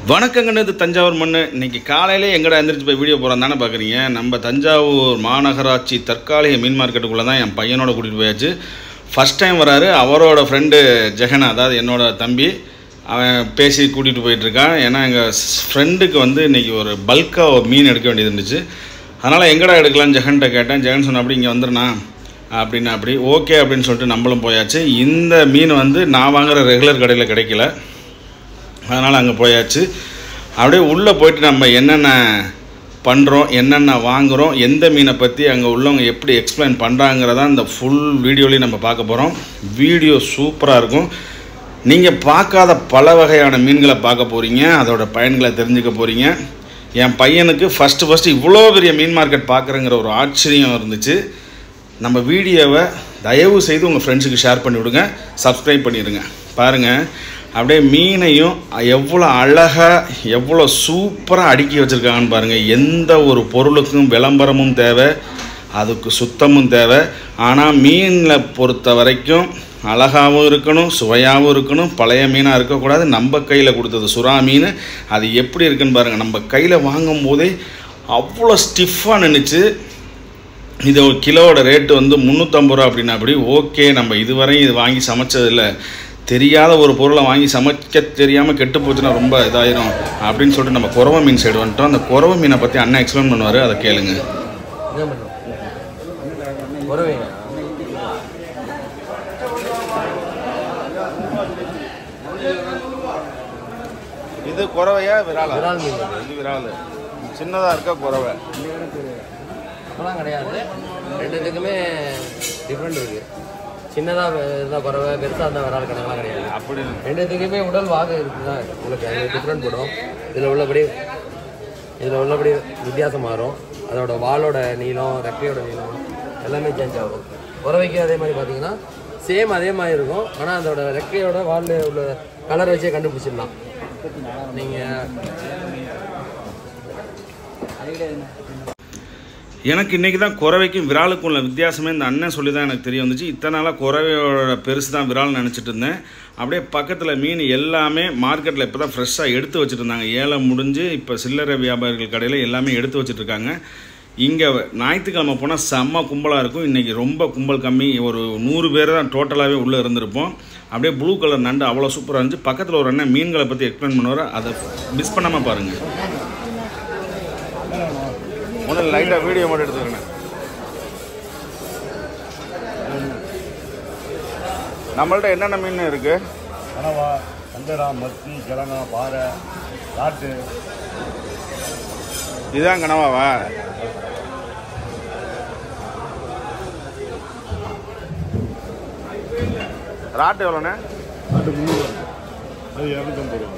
வணக்கங்கன்னு இது தஞ்சாவூர் மண் இன்னைக்கு காலையிலே எங்கடா எந்திரிச்சு போய் வீடியோ போகிறோம் தானே பார்க்குறீங்க நம்ம தஞ்சாவூர் மாநகராட்சி தற்காலிக மீன் மார்க்கெட்டுக்குள்ளே தான் என் பையனோட கூட்டிகிட்டு போயாச்சு ஃபஸ்ட் டைம் வராரு அவரோட ஃப்ரெண்டு ஜெகன் அதாவது என்னோட தம்பி அவன் பேசி கூட்டிகிட்டு போயிட்டுருக்கான் ஏன்னா எங்கள் ஃப்ரெண்டுக்கு வந்து இன்றைக்கி ஒரு பல்காக மீன் எடுக்க வேண்டியது இருந்துச்சு அதனால் எங்கடா எடுக்கலான்னு ஜெகன்கிட்ட கேட்டேன் ஜெகன் சொன்ன அப்படி இங்கே வந்துருண்ணா அப்படின்னு அப்படி ஓகே அப்படின்னு சொல்லிட்டு நம்மளும் போயாச்சு இந்த மீன் வந்து நான் வாங்குற ரெகுலர் கடையில் கிடைக்கல அதனால் அங்கே போயாச்சு அப்படியே உள்ளே போயிட்டு நம்ம என்னென்ன பண்ணுறோம் என்னென்ன வாங்குகிறோம் எந்த மீனை பற்றி அங்கே உள்ளவங்க எப்படி எக்ஸ்பிளைன் பண்ணுறாங்கிறதா இந்த ஃபுல் வீடியோலையும் நம்ம பார்க்க போகிறோம் வீடியோ சூப்பராக இருக்கும் நீங்கள் பார்க்காத பல வகையான மீன்களை பார்க்க போகிறீங்க அதோட பயன்களை தெரிஞ்சுக்க போகிறீங்க என் பையனுக்கு ஃபஸ்ட்டு ஃபஸ்ட்டு இவ்வளோ பெரிய மீன் மார்க்கெட் பார்க்குறேங்கிற ஒரு ஆச்சரியம் இருந்துச்சு நம்ம வீடியோவை தயவு செய்து உங்கள் ஃப்ரெண்ட்ஸுக்கு ஷேர் பண்ணி விடுங்க சப்ஸ்கிரைப் பண்ணிடுங்க பாருங்கள் அப்படியே மீனையும் எவ்வளோ அழகாக எவ்வளோ சூப்பராக அடுக்கி வச்சுருக்காங்கன்னு பாருங்கள் எந்த ஒரு பொருளுக்கும் விளம்பரமும் தேவை அதுக்கு சுத்தமும் தேவை ஆனால் மீனில் பொறுத்த வரைக்கும் அழகாகவும் இருக்கணும் சுவையாகவும் இருக்கணும் பழைய மீனாக இருக்கக்கூடாது நம்ம கையில் கொடுத்தது சுறா மீன் அது எப்படி இருக்குன்னு பாருங்கள் நம்ம கையில் வாங்கும் போதே அவ்வளோ ஸ்டிஃபாக நின்றுச்சு இது ஒரு கிலோவோட ரேட்டு வந்து முந்நூற்றம்பது ரூபா அப்படின்னா அப்படி ஓகே நம்ம இதுவரையும் இது வாங்கி சமைச்சதில்ல தெரியாத ஒரு பொருளை வாங்கி சமைக்க தெரியாமல் கெட்டு போச்சுன்னா ரொம்ப இதாயிரும் அப்படின்னு சொல்லிட்டு நம்ம குறவ மீன் சைடு வந்துட்டோம் அந்த குறவ மீனை பற்றி அண்ணன் எக்ஸ்பிளைன் பண்ணுவார் அதை கேளுங்க என்ன பண்ணுறோம் உறவைங்க இது குறவையா விராலா விரால் மீன் இது. இது விரால் சின்னதாக இருக்க குறவை அதெல்லாம் கிடையாது ரெண்டுத்துக்குமே டிஃப்ரெண்ட் இருக்கு சின்னதாக இருந்தால் பறவை பெருசாக இருந்தால் விரால் கணக்கெல்லாம் கிடையாது அப்படி ரெண்டுத்துக்குமே உடல் வாக இருக்குதான் உங்களுக்கு அது டிஃப்ரெண்ட் படும் இதில் உள்ளபடி இதில் உள்ளபடி வித்தியாசம் மாறும் அதோட வாலோட நீளம் ரெக்கையோட நீளம் எல்லாமே சேஞ்ச் ஆகும் உறவைக்கு அதே மாதிரி பார்த்தீங்கன்னா சேம் அதே மாதிரி இருக்கும் ஆனால் அதோட ரெக்கையோட வால் உள்ள கலர் வச்சே கண்டுபிடிச்சிடலாம் நீங்கள் எனக்கு இன்றைக்கி தான் குறவைக்கும் விராலுக்கும் உள்ள வித்தியாசமே இந்த அண்ணன் சொல்லி தான் எனக்கு தெரிய வந்துச்சு இத்தனை நாளாக குறவையோட பெருசு தான் விரால்னு நினச்சிட்டு இருந்தேன் அப்படியே பக்கத்தில் மீன் எல்லாமே மார்க்கெட்டில் இப்போ தான் ஃப்ரெஷ்ஷாக எடுத்து வச்சுட்டு இருந்தாங்க ஏலம் முடிஞ்சு இப்போ சில்லறை வியாபாரிகள் கடையில் எல்லாமே எடுத்து வச்சுட்டு இருக்காங்க இங்கே ஞாயிற்றுக்கிழமை போனால் செம்ம கும்பலாக இருக்கும் இன்றைக்கி ரொம்ப கும்பல் கம்மி ஒரு நூறு பேர் தான் டோட்டலாகவே உள்ளே இருந்திருப்போம் அப்படியே ப்ளூ கலர் நண்டு அவ்வளோ சூப்பராக இருந்துச்சு பக்கத்தில் ஒரு அண்ணன் மீன்களை பற்றி எக்ஸ்பிளைன் பண்ணுவார் அதை மிஸ் பண்ணாமல் பாருங்கள் முதல்ல லைட்டாக வீடியோ மட்டும் எடுத்துக்கிறேன் நம்மள்ட்ட என்னென்ன மீன் இருக்கு கனவா சங்கரா மத்தி கிழங்கா பாறை காட்டு இதுதான் கனவாவா ராட்டு எவ்வளோண்ணே காட்டு முந்நூறு அது இரநூத்தம்பது ரூபா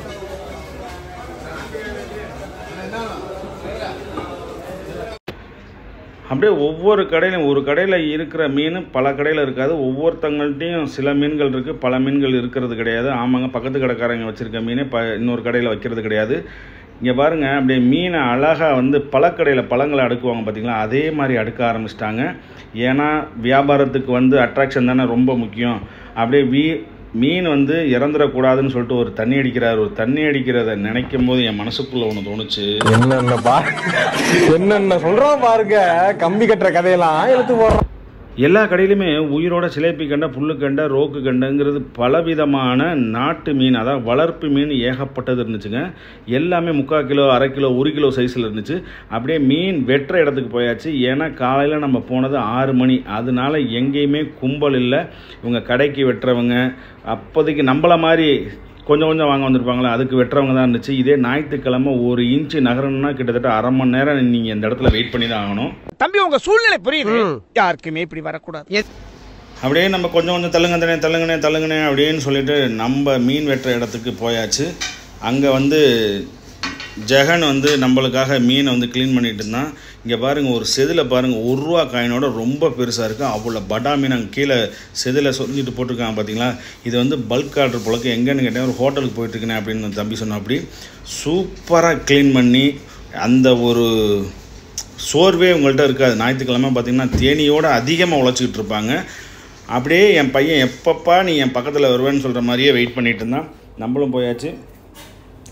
அப்படியே ஒவ்வொரு கடையிலும் ஒரு கடையில் இருக்கிற மீன் பல கடையில் இருக்காது ஒவ்வொருத்தங்கள்ட்டையும் சில மீன்கள் இருக்குது பல மீன்கள் இருக்கிறது கிடையாது ஆமாங்க பக்கத்து கடைக்காரங்க வச்சுருக்க மீனே ப இன்னொரு கடையில் வைக்கிறது கிடையாது இங்கே பாருங்கள் அப்படியே மீனை அழகாக வந்து பழக்கடையில் பழங்களை அடுக்குவாங்க பார்த்தீங்களா அதே மாதிரி அடுக்க ஆரம்பிச்சிட்டாங்க ஏன்னா வியாபாரத்துக்கு வந்து அட்ராக்ஷன் தானே ரொம்ப முக்கியம் அப்படியே வீ மீன் வந்து இறந்துடக்கூடாதுன்னு சொல்லிட்டு ஒரு தண்ணி அடிக்கிறார் ஒரு தண்ணி அடிக்கிறத நினைக்கும் போது என் மனசுக்குள்ளே ஒன்று தோணுச்சு என்னென்ன பா என்னென்ன சொல்றான் பாருங்க கம்பி கட்டுற கதையெல்லாம் எடுத்து போடுறான் எல்லா கடையிலுமே உயிரோட சிலேப்பி கண்டை புல்லு கண்டை ரோக்கு கண்டைங்கிறது பலவிதமான நாட்டு மீன் அதாவது வளர்ப்பு மீன் ஏகப்பட்டது இருந்துச்சுங்க எல்லாமே முக்கால் கிலோ அரை கிலோ ஒரு கிலோ சைஸில் இருந்துச்சு அப்படியே மீன் வெட்டுற இடத்துக்கு போயாச்சு ஏன்னா காலையில் நம்ம போனது ஆறு மணி அதனால எங்கேயுமே கும்பல் இல்லை இவங்க கடைக்கு வெட்டுறவங்க அப்போதைக்கு நம்மள மாதிரி கொஞ்சம் கொஞ்சம் வாங்க வந்திருப்பாங்களே அதுக்கு வெட்டுறவங்க தான் இருந்துச்சு இதே ஞாயிற்றுக்கிழமை ஒரு இன்ச்சு நகரணும்னா கிட்டத்தட்ட அரை மணி நேரம் நீங்கள் இந்த இடத்துல வெயிட் பண்ணி தான் ஆகணும் தம்பி உங்க சூழ்நிலை புரியுது யாருக்குமே இப்படி வரக்கூடாது அப்படியே நம்ம கொஞ்சம் கொஞ்சம் தள்ளுங்கந்தனே தள்ளுங்கனே தள்ளுங்கனே அப்படின்னு சொல்லிட்டு நம்ம மீன் வெட்டுற இடத்துக்கு போயாச்சு அங்கே வந்து ஜெகன் வந்து நம்மளுக்காக மீனை வந்து க்ளீன் பண்ணிட்டு இருந்தான் இங்கே பாருங்கள் ஒரு செதில் பாருங்கள் ஒரு ரூபா காயினோட ரொம்ப பெருசாக இருக்குது அவ்வளோ படா மீன் அங்கே கீழே செதில் சொரிஞ்சிட்டு போட்டிருக்காங்க பார்த்தீங்களா இது வந்து பல்க் ஆர்டர் போலக்கு எங்கேன்னு கேட்டேன் ஒரு ஹோட்டலுக்கு போயிட்டுருக்கேன் அப்படின்னு தம்பி சொன்ன அப்படி சூப்பராக க்ளீன் பண்ணி அந்த ஒரு சோர்வே உங்கள்கிட்ட இருக்காது ஞாயிற்றுக்கிழமை பார்த்தீங்கன்னா தேனியோட அதிகமாக உழைச்சிக்கிட்டு இருப்பாங்க அப்படியே என் பையன் எப்பப்பா நீ என் பக்கத்தில் வருவேன்னு சொல்கிற மாதிரியே வெயிட் பண்ணிட்டு இருந்தான் நம்மளும் போயாச்சு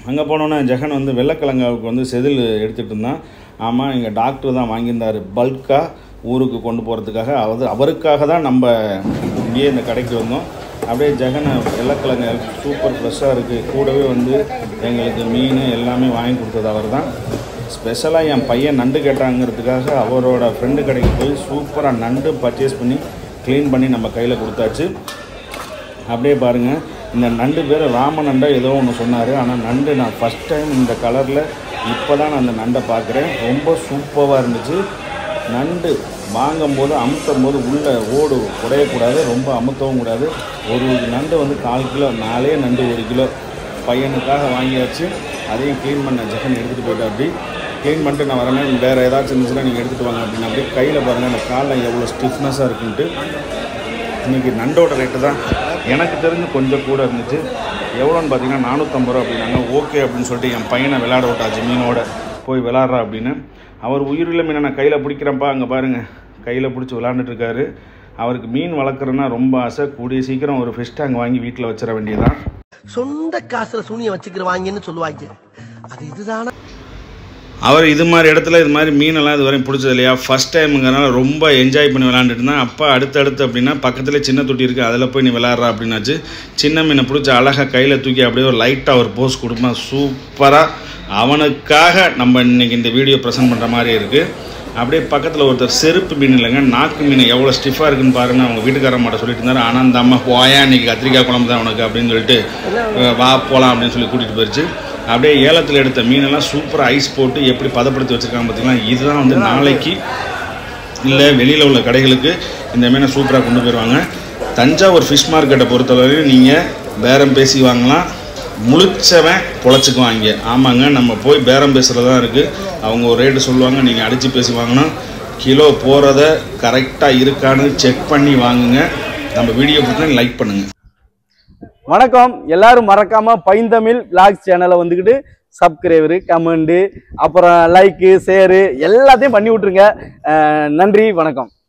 அங்கே போனோன்னே ஜெகன் வந்து வெள்ளக்கிழங்காவுக்கு வந்து செதில் எடுத்துகிட்டு இருந்தான் ஆமாம் எங்கள் டாக்டர் தான் வாங்கியிருந்தார் பல்காக ஊருக்கு கொண்டு போகிறதுக்காக அவர் அவருக்காக தான் நம்ம இங்கேயே இந்த கடைக்கு வந்தோம் அப்படியே ஜெகனை வெள்ளக்கிழங்கு சூப்பர் ஃப்ரெஷ்ஷாக இருக்குது கூடவே வந்து எங்களுக்கு மீன் எல்லாமே வாங்கி கொடுத்தது அவர் தான் ஸ்பெஷலாக என் பையன் நண்டு கேட்டாங்கிறதுக்காக அவரோட ஃப்ரெண்டு கடைக்கு போய் சூப்பராக நண்டு பர்ச்சேஸ் பண்ணி க்ளீன் பண்ணி நம்ம கையில் கொடுத்தாச்சு அப்படியே பாருங்கள் இந்த நண்டு பேர் ராம நண்டா ஏதோ ஒன்று சொன்னார் ஆனால் நண்டு நான் ஃபஸ்ட் டைம் இந்த கலரில் இப்போ தான் நான் அந்த நண்டை பார்க்குறேன் ரொம்ப சூப்பராக இருந்துச்சு நண்டு வாங்கும்போது அமுத்தும் போது உள்ளே ஓடு உடையக்கூடாது ரொம்ப அமுத்தவும் கூடாது ஒரு நண்டு வந்து கால் கிலோ நாலே நண்டு ஒரு கிலோ பையனுக்காக வாங்கியாச்சு அதையும் க்ளீன் பண்ண ஜெகன் எடுத்துகிட்டு போயிட்டா அப்படி க்ளீன் பண்ணிட்டு நான் வரேன் வேறு ஏதாச்சும் இருந்துச்சுன்னா நீங்கள் எடுத்துகிட்டு வாங்க அப்படின்னு அப்படியே கையில் பாருங்கள் அந்த காலில் எவ்வளோ ஸ்டிஃப்னஸாக இருக்குன்ட்டு இன்றைக்கி நண்டோட ரேட்டு தான் எனக்கு தெரிஞ்சு கொஞ்சம் கூட இருந்துச்சு எவ்வளோன்னு பார்த்தீங்கன்னா நானூற்றம்பது ரூபா அப்படின்னாங்க ஓகே அப்படின்னு சொல்லிட்டு என் பையனை விளையாட விட்டாச்சு மீனோட போய் விளாட்றா அப்படின்னு அவர் உயிருள்ள மீனை நான் கையில் பிடிக்கிறேன்ப்பா அங்கே பாருங்கள் கையில் பிடிச்சி விளாண்டுட்டு இருக்காரு அவருக்கு மீன் வளர்க்குறேன்னா ரொம்ப ஆசை கூடிய சீக்கிரம் ஒரு ஃபிஷ் டேங்க் வாங்கி வீட்டில் வச்சிட வேண்டியதான் சொந்த காசுல சூனிய வச்சுக்கிறவாங்கன்னு சொல்லுவாங்க அது இதுதானா அவர் இது மாதிரி இடத்துல இது மாதிரி மீனெல்லாம் இது வரையும் பிடிச்சது இல்லையா ஃபஸ்ட் டைமுங்கிறனால ரொம்ப என்ஜாய் பண்ணி விளாண்டுட்டு இருந்தான் அப்பா அடுத்தடுத்து அப்படின்னா பக்கத்துலேயே சின்ன தொட்டி இருக்குது அதில் போய் நீ விளாட்றா அப்படின்னாச்சு சின்ன மீனை பிடிச்சி அழகாக கையில் தூக்கி அப்படியே ஒரு லைட்டாக ஒரு போஸ் கொடுப்பான் சூப்பராக அவனுக்காக நம்ம இன்னைக்கு இந்த வீடியோ ப்ரெசென்ட் பண்ணுற மாதிரி இருக்குது அப்படியே பக்கத்தில் ஒருத்தர் செருப்பு மீன் இல்லைங்க நாக்கு மீன் எவ்வளோ ஸ்டிஃபாக இருக்குன்னு பாருன்னு அவங்க வீட்டுக்காரம்மாட்ட சொல்லிட்டு இருந்தாரு ஆனால் அந்த அம்மா போயா இன்னைக்கு கத்திரிக்காய் குழம்பு தான் உனக்கு அப்படின்னு சொல்லிட்டு அஹ், வா போகலாம் அப்படின்னு சொல்லி கூட்டிகிட்டு போயிடுச்சு அப்படியே ஏலத்தில் எடுத்த மீனெல்லாம் சூப்பராக ஐஸ் போட்டு எப்படி பதப்படுத்தி வச்சுருக்காங்க பார்த்தீங்களா இதுதான் வந்து நாளைக்கு இல்லை வெளியில் உள்ள கடைகளுக்கு இந்த மீனை சூப்பராக கொண்டு போயிடுவாங்க தஞ்சாவூர் ஃபிஷ் மார்க்கெட்டை பொறுத்தளவு நீங்கள் பேரம் பேசி வாங்கலாம் முழிச்சவன் பொழைச்சிக்குவான் இங்கே ஆமாங்க நம்ம போய் பேரம் பேசுகிறது தான் இருக்குது அவங்க ஒரு ரேட்டு சொல்லுவாங்க நீங்கள் அடித்து பேசி வாங்கினா கிலோ போகிறத கரெக்டாக இருக்கான்னு செக் பண்ணி வாங்குங்க நம்ம வீடியோ பிடிச்சா லைக் பண்ணுங்கள் வணக்கம் எல்லாரும் மறக்காம பைந்தமிழ் விளாக்ஸ் சேனலை வந்துக்கிட்டு சப்ஸ்கிரைபரு கமெண்டு அப்புறம் லைக்கு ஷேரு எல்லாத்தையும் பண்ணி விட்ருங்க அஹ் நன்றி வணக்கம்